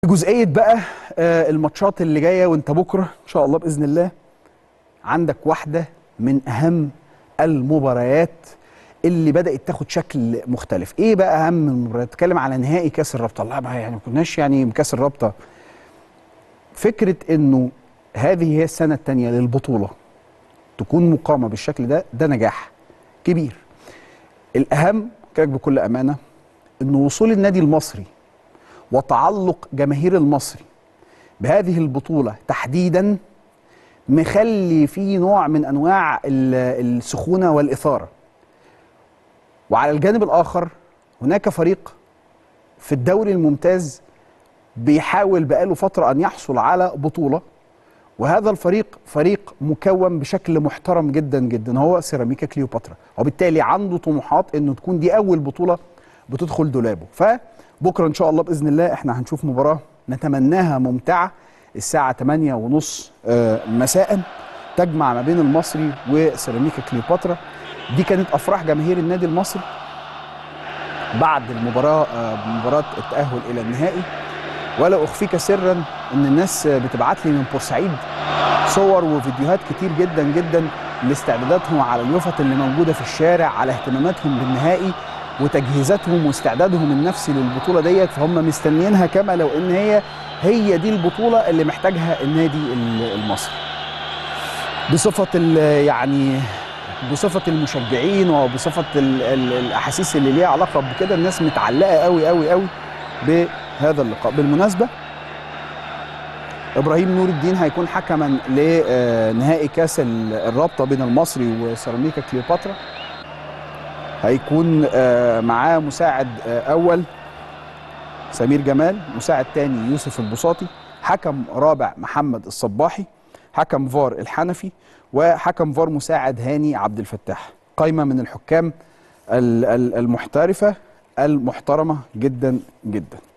جزئيه بقى آه، الماتشات اللي جايه وانت بكره ان شاء الله باذن الله عندك واحده من اهم المباريات اللي بدات تاخد شكل مختلف ايه بقى اهم المباريات بتكلم على نهائي كاس الرابطه لا بقى يعني ما كناش يعني كاس الرابطه فكره انه هذه هي السنه الثانيه للبطوله تكون مقامه بالشكل ده ده نجاح كبير الاهم كده بكل امانه ان وصول النادي المصري وتعلق جماهير المصري بهذه البطوله تحديدا مخلي فيه نوع من انواع ال- السخونه والاثاره وعلى الجانب الاخر هناك فريق في الدوري الممتاز بيحاول بقاله فتره ان يحصل على بطوله وهذا الفريق فريق مكون بشكل محترم جدا جدا هو سيراميكا كليوباترا وبالتالي عنده طموحات انه تكون دي اول بطوله بتدخل دولابه فبكره ان شاء الله باذن الله احنا هنشوف مباراه نتمناها ممتعه الساعه 8 ونص مساء تجمع ما بين المصري وسيراميكا كليوباترا دي كانت افراح جماهير النادي المصري بعد المباراه آه، مباراه التاهل الى النهائي ولا اخفيك سرا ان الناس بتبعت لي من بورسعيد صور وفيديوهات كتير جدا جدا لاستعداداتهم على اليافط اللي موجوده في الشارع على اهتماماتهم بالنهائي وتجهيزاتهم واستعدادهم النفسي للبطوله ديت فهم مستنيينها كما لو ان هي هي دي البطوله اللي محتاجها النادي المصري بصفه ال- يعني بصفه المشجعين وبصفه ال- ال- الاحاسيس اللي ليها علاقه بكده الناس متعلقه قوي قوي قوي بهذا اللقاء بالمناسبه ابراهيم نور الدين هيكون حكما لنهائي كاس ال- الرابطه بين المصري وسيراميكا كليوباترا هيكون آه، معاه مساعد آه، اول سمير جمال مساعد تاني يوسف البساطي حكم رابع محمد الصباحي حكم فار الحنفي وحكم فار مساعد هاني عبد الفتاح قائمه من الحكام ال- ال- المحترفه المحترمه جدا جدا